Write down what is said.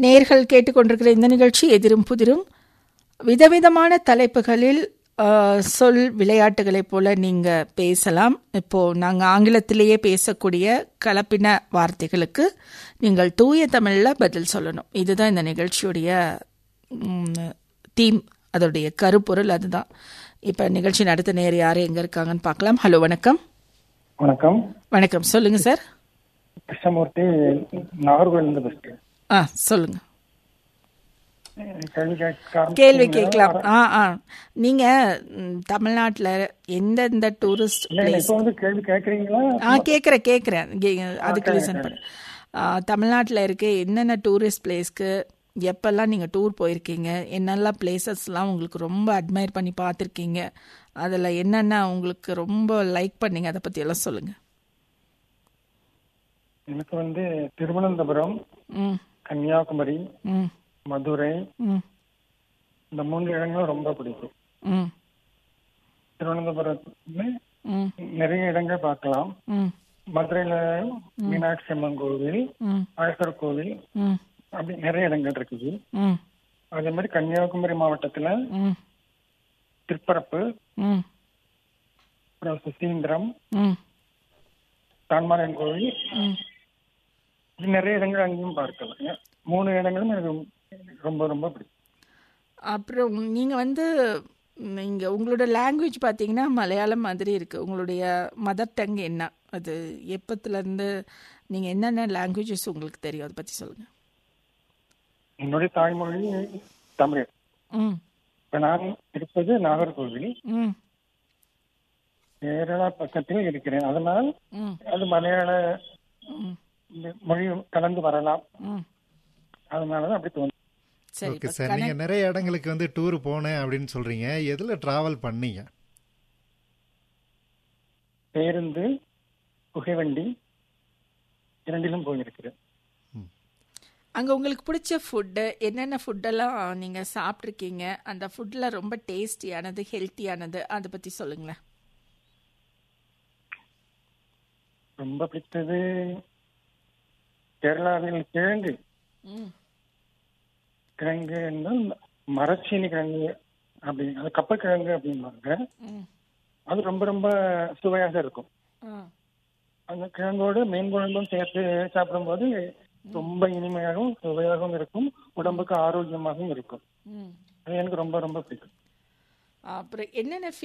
நேர்கள் கேட்டுக்கொண்டிருக்கிற இந்த நிகழ்ச்சி எதிரும் புதிரும் விதவிதமான தலைப்புகளில் ஆ, சொல் விளையாட்டுகளைப் போல நீங்க பேசலாம் இப்போ நாங்க ஆங்கிலத்திலேயே பேசக்கூடிய கலப்பின வார்த்தைகளுக்கு நீங்கள் தூய தமிழ்ல பதில் சொல்லணும் இதுதான் இந்த நிகழ்ச்சியுடைய தீம் அதோடைய கருப்பொருள் அதுதான் இப்ப நிகழ்ச்சி நடத்த நேர் யார் எங்க இருக்காங்கன்னு பார்க்கலாம் ஹலோ வணக்கம் வணக்கம் வணக்கம் சொல்லுங்க சார் கிருஷ்ணமூர்த்தி நாகர்கோவிலிருந்து பேசுறேன் ஆ சொல்லுங்க கேள்வி கேட்க கேள்வி ஆரம்பிச்சீங்களா? கேட்கலாம் ஆ ஆ நீங்க ம், தமிழ்நாட்டுல எந்தெந்த டூரிஸ்ட் இல்ல, இல்ல, இப்போ வந்து கேள்வி கேட்கறீங்களா ஆ கேட்குறேன் கேட்குறேன் அதுக்கு லிசன் பண்ணு தமிழ்நாட்டில் இருக்க என்னென்ன டூரிஸ்ட் பிளேஸ்க்கு எப்பெல்லாம் நீங்கள் டூர் போயிருக்கீங்க என்னெல்லாம் பிளேசஸ்லாம் உங்களுக்கு ரொம்ப அட்மையர் பண்ணி பார்த்துருக்கீங்க அதில் என்னென்ன உங்களுக்கு ரொம்ப லைக் பண்ணீங்க அதை பற்றி எல்லாம் சொல்லுங்கள் எனக்கு வந்து திருவனந்தபுரம் ம் கன்னியாகுமரி ம் மதுரை ம் இந்த மூன்று இடங்களும் ரொம்ப பிடிக்கும் ம் திருவனந்தபுரத்துல ம் நிறைய இடங்கள் பார்க்கலாம் ம் மதுரையில மீனாட்சி அம்மன் கோவில் ம் அழகர் கோவில் ம் அப்படி நிறைய இடங்கள் இருக்குது ம் அதே மாதிரி கன்னியாகுமரி மாவட்டத்துல ம் திருப்பரப்பு ம் அப்புறம் சுசீந்திரம் ம் தான்மாரன் கோவில் ம் இப்படி நிறைய இடங்கள் அங்கேயும் பார்க்கலாம் மூணு இடங்களும் எனக்கு ரொம்ப ரொம்ப பிடிக்கும் அப்புறம் நீங்கள் வந்து நீங்கள் உங்களோட லாங்குவேஜ் பார்த்தீங்கன்னா மலையாளம் மாதிரி இருக்குது உங்களுடைய மதர் டங் என்ன அது எப்பத்துலேருந்து நீங்கள் என்னென்ன லாங்குவேஜஸ் உங்களுக்கு தெரியும் அதை பற்றி சொல்லுங்கள் என்னுடைய தாய்மொழி தமிழ் ம் இப்ப நான் இருப்பது நாகர்கோவில் ம் கேரளா பக்கத்தில் இருக்கிறேன் அதனால் ம் அது மலையாள ம் மொழி கலந்து வரலாம் ம் அதனாலதான் அப்படி தோணும் சரி ஓகே இப்ப சார் கனெக்ட் நீங்க நிறைய இடங்களுக்கு வந்து டூர் போனேன் அப்படின்னு சொல்றீங்க எதுல டிராவல் பண்ணீங்க பேருந்து புகைவண்டி இரண்டிலும் போயிருக்கிறேன் அங்கே உங்களுக்கு பிடிச்ச ஃபுட்டு என்னென்ன ஃபுட்டெல்லாம் நீங்கள் சாப்பிட்ருக்கீங்க அந்த ஃபுட்டில் ரொம்ப டேஸ்டியானது ஹெல்த்தியானது அதை பற்றி சொல்லுங்களேன் ரொம்ப பிடித்தது கேரளாவில் கிழங்கு ம் கிழங்கு என்றால் மரச்சீனி கிழங்கு அப்படி அது கப்பக்கிழங்கு அப்படிம்பாங்க ம் அது ரொம்ப ரொம்ப சுவையாக இருக்கும் ஆ அந்த கிழங்கோடு மீன் குழம்பும் சேர்த்து சாப்பிடும்போது ரொம்ப இனிமையாகவும் சுவையாகவும் இருக்கும் உடம்புக்கு ஆரோக்கியமாகவும் இருக்கும் ம் அது எனக்கு ரொம்ப ரொம்ப பிடிக்கும் அப்புறம் என்னென்ன